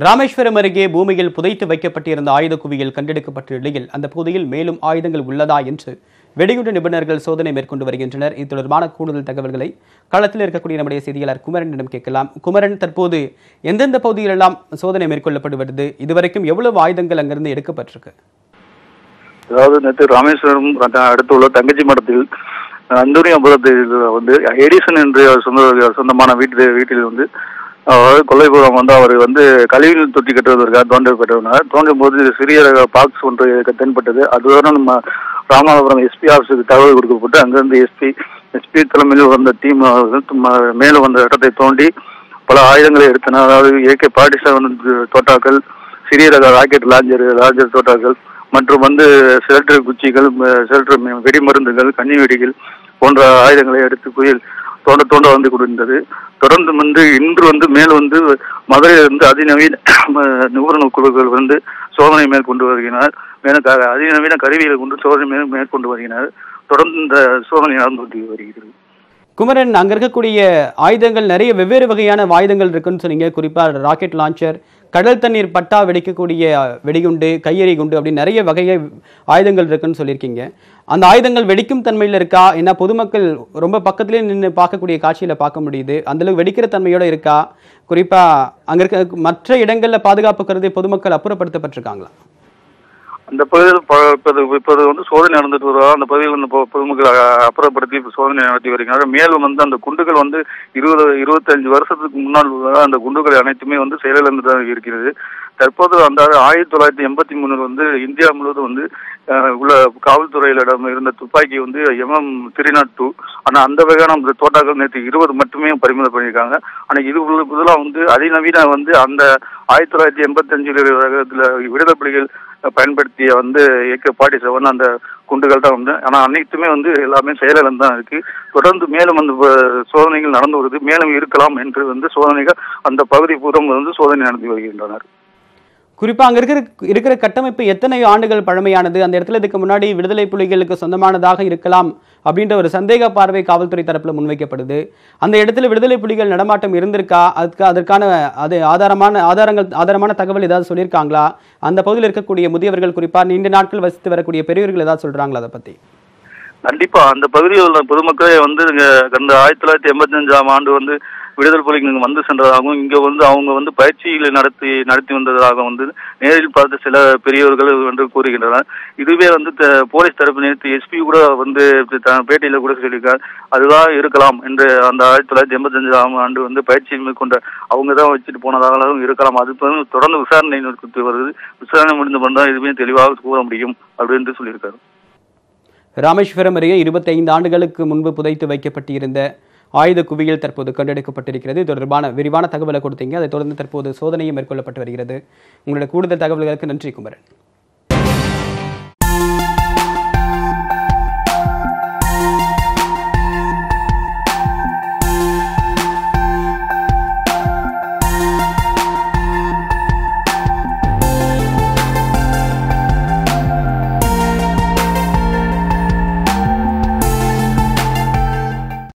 ராமேஸ்வரம் அருகே பூமியில் புதைத்து வைக்கப்பட்டிருந்த ஆயுத குவியல் கண்டெடுக்கப்பட்ட நிலையில் அந்த பகுதியில் மேலும் ஆயுதங்கள் உள்ளதா என்று வெடிகுண்டு நிபுணர்கள் சோதனை மேற்கொண்டு வருகின்றனர் இது தொடர்பான கூடுதல் தகவல்களை களத்தில் இருக்கக்கூடிய நம்முடைய செய்தியாளர் குமரனிடம் கேட்கலாம் குமரன் தற்போது எந்தெந்த பகுதிகளெல்லாம் சோதனை மேற்கொள்ளப்பட்டு வருது இதுவரைக்கும் எவ்வளவு ஆயுதங்கள் அங்கிருந்து எடுக்கப்பட்டிருக்கு அதாவது நேற்று ராமேஸ்வரம் ர- அடுத்துள்ள தங்கச்சி மடத்தில் அந்தோனியாபுரத்தில் வந்து எடிசன் என்று சொந்த சொந்தமான வீட்டு வீட்டில் வந்து அதாவது கொல்லைப்புறம் வந்து அவர் வந்து கழிவுநீர் தொட்டி கட்டுவதற்காக தோண்டப்பட்டவர் தோண்டும் போது சிறிய ரக பாக்ஸ் ஒன்று தென்பட்டது அதுவரை நம்ம ராமநாதபுரம் எஸ்பி ஆஃபீஸுக்கு தகவல் கொடுக்கப்பட்டு அங்கிருந்து எஸ்பி எஸ்பி தலைமையில் வந்த டீம் மேலும் வந்த இடத்தை தோண்டி பல ஆயுதங்களை எடுத்தனர் அதாவது ஏகே ஃபார்ட்டி செவன் தோட்டாக்கள் சிறிய ரக ராக்கெட் லாஞ்சர் லாஞ்சர் தோட்டாக்கள் மற்றும் வந்து சிலட்டர் குச்சிகள் சிலட்டர் வெடிமருந்துகள் கன்னி வெடிகள் போன்ற ஆயுதங்களை எடுத்து புயல் தோண்ட தோண்ட வந்து கொண்டிருந்தது தொடர்ந்து வந்து இன்று வந்து மேல் வந்து மதுரையிலிருந்து அதிநவீன நிபுணர் குழுக்கள் வந்து சோதனை மேற்கொண்டு வருகின்றனர் மேலும் க- அதிநவீன கருவிகளை கொண்டு சோதனை மேல் மேற்கொண்டு வருகின்றனர் தொடர்ந்து இந்த சோதனை நடந்து கொண்டு வருகிறது குமரன் அங்க இருக்கக்கூடிய ஆயுதங்கள் நிறைய வெவ்வேறு வகையான ஆயுதங்கள் இருக்குன்னு சொன்னீங்க குறிப்பா ராக்கெட் லான்ச்சர் கடல் தண்ணீர் பட்டா வெடிக்கக்கூடிய வெடிகுண்டு கையெறி குண்டு அப்படின்னு நிறைய வகைய ஆயுதங்கள் இருக்குன்னு சொல்லியிருக்கீங்க அந்த ஆயுதங்கள் வெடிக்கும் தன்மையில் இருக்கா ஏன்னா பொதுமக்கள் ரொம்ப பக்கத்துலேயே நின்று பார்க்கக்கூடிய காட்சியில பார்க்க முடியுது அந்த அளவுக்கு வெடிக்கிற தன்மையோட இருக்கா குறிப்பா அங்க இருக்க மற்ற இடங்கள்ல பாதுகாப்பு கருதி பொதுமக்கள் அப்புறப்படுத்தப்பட்டிருக்காங்களா அந்த பகுதியில் ப- இப்போது இப்போது வந்து சோதனை நடந்துட்டு வருவதால் அந்த பகுதியில் வந்து பொ- பொதுமக்கள் அ- அப்புறப்படுத்தி இப்ப சோதனை நடத்தி வருகிறார்கள் மேலும் வந்து அந்த குண்டுகள் வந்து இருபது இருபத்தஞ்சு வருஷத்துக்கு முன்னால் உள்ள அந்த குண்டுகள் அனைத்துமே வந்து செயலிழந்து தான் இருக்கிறது தற்போது அந்த ஆயிரத்தி தொள்ளாயிரத்தி எண்பத்தி மூணில் வந்து இந்தியா முழுவதும் வந்து அஹ், உள்ள காவல்துறையிடம் இருந்த துப்பாக்கி வந்து எம்எம் த்ரீ நாட் டூ ஆனால் அந்த வகையான அந்த தோட்டாக்கள் நேற்று இருபது மட்டுமே பறிமுதல் பண்ணியிருக்காங்க ஆனால் இது புதுலாக வந்து அதிநவீன வந்து அந்த ஆயிரத்தி தொள்ளாயிரத்தி எண்பத்தஞ்சில் விடுதலை புலிகள் பயன்படுத்திய வந்து ஏகே ஃபார்ட்டி செவன் அந்த குண்டுகள் தான் வந்து ஆனால் அனைத்துமே வந்து எல்லாமே செயலிழந்து தான் இருக்கு தொடர்ந்து மேலும் அந்த வ- சோதனைகள் நடந்து வருது மேலும் இருக்கலாம் என்று வந்து சோதனைகள் அந்த பகுதி பூரம் வந்து சோதனை நடத்தி வருகின்றனர் குறிப்பா அங்க இருக்கிற இருக்கிற கட்டமைப்பு எத்தனை ஆண்டுகள் பழமையானது அந்த இடத்துல இதுக்கு முன்னாடி விடுதலை புலிகளுக்கு சொந்தமானதாக இருக்கலாம் அப்படின்ற ஒரு சந்தேக பார்வை காவல்துறை தரப்புல முன்வைக்கப்படுது அந்த இடத்துல விடுதலை புலிகள் நடமாட்டம் இருந்திருக்கா அதுக்கு அதற்கான அது ஆதாரமான ஆதாரங்கள் ஆதாரமான தகவல் ஏதாவது சொல்லியிருக்காங்களா அந்த பகுதியில் இருக்கக்கூடிய முதியவர்கள் குறிப்பா நீண்ட நாட்கள் வசித்து வரக்கூடிய பெரியவர்கள் ஏதாவது சொல்றாங்களா அதை பத்தி கண்டிப்பா அந்த பகுதியில் உள்ள பொதுமக்களே வந்து இங்க கடந்த ஆயிரத்தி தொள்ளாயிரத்தி எண்பத்தஞ்சாம் ஆண்டு வந்து விடுதலை புலிகள் இங்க வந்து சென்றதாகவும் இங்க வந்து அவங்க வந்து பயிற்சிகளை நடத்தி நடத்தி வந்ததாக வந்து நேரில் பார்த்த சில பெரியவர்கள் வந்து கூறுகின்றனர் இதுவே வந்து த- போலீஸ் தரப்பு நேற்று எஸ்பி கூட வந்து த- பேட்டியில கூட சொல்லியிருக்கார் அதுதான் இருக்கலாம் என்று அந்த ஆயிரத்தி தொள்ளாயிரத்தி எண்பத்தஞ்சாம் ஆண்டு வந்து பயிற்சி மேற்கொண்ட அவங்க தான் வச்சுட்டு போனதாகவும் இருக்கலாம் அது வந்து தொடர்ந்து விசாரணை நடத்தி வருது விசாரணை முடிந்த பண்ணா இதுவே தெளிவாக கூற முடியும் அப்படின்னு சொல்லியிருக்காரு ராமேஸ்வரம் அருகே 25 ஆண்டுகளுக்கு முன்பு புதைத்து வைக்கப்பட்டிருந்த ஆயுத குவியல் தற்போது கண்டெடுக்கப்பட்டிருக்கிறது இது தொடர்பான விரிவான தகவலை கொடுத்தீங்க அதைத் தொடர்ந்து தற்போது சோதனையும் மேற்கொள்ளப்பட்டு வருகிறது உங்களுடைய கூடுதல் தகவல்களுக்கு நன்றி குமரன்